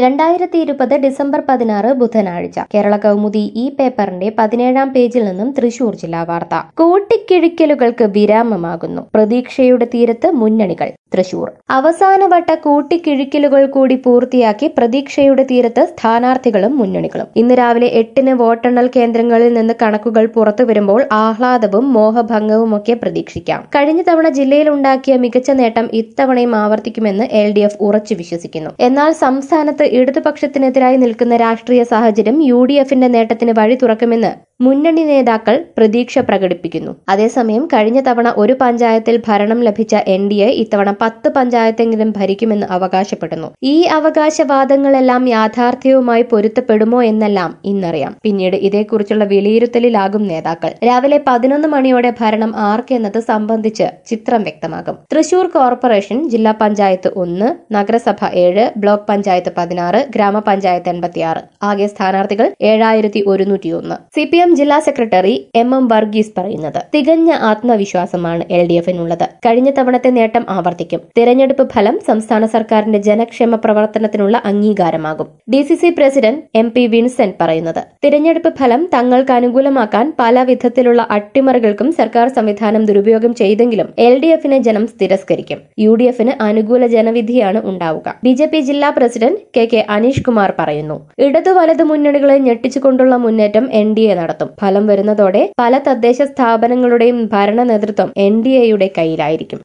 രണ്ടായിരത്തി ഇരുപത് ഡിസംബർ പതിനാറ് ബുധനാഴ്ച കേരള കൗമുദി ഈ പേപ്പറിന്റെ പതിനേഴാം പേജിൽ നിന്നും തൃശൂർ ജില്ലാ വാർത്ത കൂട്ടിക്കിഴിക്കലുകൾക്ക് വിരാമമാകുന്നു പ്രതീക്ഷയുടെ തീരത്ത് മുന്നണികൾ തൃശൂർ അവസാനവട്ട കൂട്ടിക്കിഴിക്കലുകൾ കൂടി പൂർത്തിയാക്കി പ്രതീക്ഷയുടെ തീരത്ത് സ്ഥാനാർത്ഥികളും മുന്നണികളും ഇന്ന് രാവിലെ എട്ടിന് വോട്ടെണ്ണൽ കേന്ദ്രങ്ങളിൽ നിന്ന് കണക്കുകൾ പുറത്തു വരുമ്പോൾ ആഹ്ലാദവും മോഹഭംഗവുമൊക്കെ പ്രതീക്ഷിക്കാം കഴിഞ്ഞ തവണ ജില്ലയിൽ ഉണ്ടാക്കിയ മികച്ച നേട്ടം ഇത്തവണയും ആവർത്തിക്കുമെന്ന് എൽ ഡി എഫ് ഉറച്ചു വിശ്വസിക്കുന്നു എന്നാൽ സംസ്ഥാനത്ത് ഇടതുപക്ഷത്തിനെതിരായി നിൽക്കുന്ന രാഷ്ട്രീയ സാഹചര്യം യു ഡി എഫിന്റെ നേട്ടത്തിന് വഴി തുറക്കുമെന്ന് മുന്നണി നേതാക്കൾ പ്രതീക്ഷ പ്രകടിപ്പിക്കുന്നു അതേസമയം കഴിഞ്ഞ തവണ ഒരു പഞ്ചായത്തിൽ ഭരണം ലഭിച്ച എൻ ഡി എ ഇത്തവണ പത്ത് പഞ്ചായത്തെങ്കിലും ഭരിക്കുമെന്ന് അവകാശപ്പെടുന്നു ഈ അവകാശവാദങ്ങളെല്ലാം യാഥാർത്ഥ്യവുമായി പൊരുത്തപ്പെടുമോ എന്നെല്ലാം ഇന്നറിയാം പിന്നീട് ഇതേക്കുറിച്ചുള്ള വിലയിരുത്തലിലാകും നേതാക്കൾ രാവിലെ പതിനൊന്ന് മണിയോടെ ഭരണം ആർക്കെന്നത് സംബന്ധിച്ച് ചിത്രം വ്യക്തമാകും തൃശൂർ കോർപ്പറേഷൻ ജില്ലാ പഞ്ചായത്ത് ഒന്ന് നഗരസഭ ഏഴ് ബ്ലോക്ക് പഞ്ചായത്ത് പതിനാറ് ഗ്രാമപഞ്ചായത്ത് എൺപത്തിയാറ് ആകെ സ്ഥാനാർത്ഥികൾ ഏഴായിരത്തി ഒരുന്നൂറ്റിയൊന്ന് സി പി എം ജില്ലാ സെക്രട്ടറി എം എം വർഗീസ് പറയുന്നത് തികഞ്ഞ ആത്മവിശ്വാസമാണ് എൽ ഡി എഫിനുള്ളത് കഴിഞ്ഞ തവണത്തെ നേട്ടം ആവർത്തിക്കും തിരഞ്ഞെടുപ്പ് ഫലം സംസ്ഥാന സർക്കാരിന്റെ ജനക്ഷേമ പ്രവർത്തനത്തിനുള്ള അംഗീകാരമാകും D C C president M P Vincent പറയുന്നത് തിരഞ്ഞെടുപ്പ് ഫലം തങ്ങൾക്ക് അനുകൂലമാക്കാൻ പല വിധത്തിലുള്ള അട്ടിമറികൾക്കും സർക്കാർ സംവിധാനം ദുരുപയോഗം ചെയ്തെങ്കിലും എൽ ഡി എഫിനെ ജനം തിരസ്കരിക്കും യു ഡി എഫിന് അനുകൂല ജനവിധിയാണ് ഉണ്ടാവുക ബി ജെ പി ജില്ലാ president K K Aneesh Kumar പറയുന്നു ഇടതു വലതു മുന്നണികളെ ഞെട്ടിച്ചുകൊണ്ടുള്ള മുന്നേറ്റം എൻ ഡി എ നടത്തും ഫലം വരുന്നതോടെ പല തദ്ദേശ സ്ഥാപനങ്ങളുടെയും ഭരണ നേതൃത്വം എൻ ഡി എയുടെ കയ്യിലായിരിക്കും